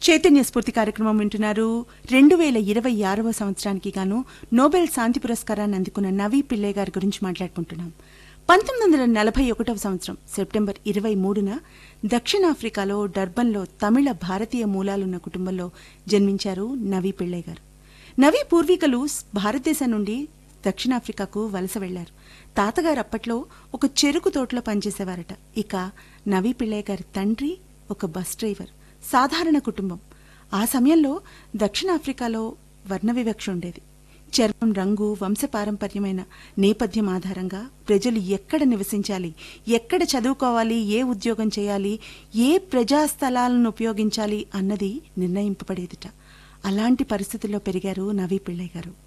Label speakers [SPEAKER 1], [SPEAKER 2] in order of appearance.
[SPEAKER 1] చైతన్య స్ఫూర్తి కార్యక్రమం వింటున్నారు రెండు వేల ఇరవై ఆరవ సంవత్సరానికి గాను నోబెల్ శాంతి పురస్కారాన్ని అందుకున్న నవీ పిల్లే గారి గురించి మాట్లాడుకుంటున్నాం పంతొమ్మిది వందల నలభై ఒకటవ సంవత్సరం సెప్టెంబర్ ఇరవై మూడున దక్షిణాఫ్రికాలో డర్బన్లో తమిళ భారతీయ మూలాలున్న కుటుంబంలో జన్మించారు నవీ పిళ్ళై గారు నవీ పూర్వీకులు స్- భారతదేశం నుండి దక్షిణాఫ్రికాకు వలస వెళ్లారు తాతగారు అప్పట్లో ఒక చెరుకు తోటలో పనిచేసేవారట ఇక నవీ పిళ్ళయ్య గారి తండ్రి ఒక బస్ డ్రైవర్ సాధారణ కుటుంబం ఆ సమయంలో దక్షిణాఫ్రికాలో వర్ణ వివక్ష ఉండేది చర్మం రంగు వంశపారంపర్యమైన నేపథ్యం ఆధారంగా ప్రజలు ఎక్కడ నివసించాలి ఎక్కడ చదువుకోవాలి ఏ ఉద్యోగం చేయాలి ఏ ప్రజా స్థలాలను ఉపయోగించాలి అన్నది నిర్ణయింపబడేదిట అలాంటి పరిస్థితుల్లో పెరిగారు నవీ పిళ్ళయ్య గారు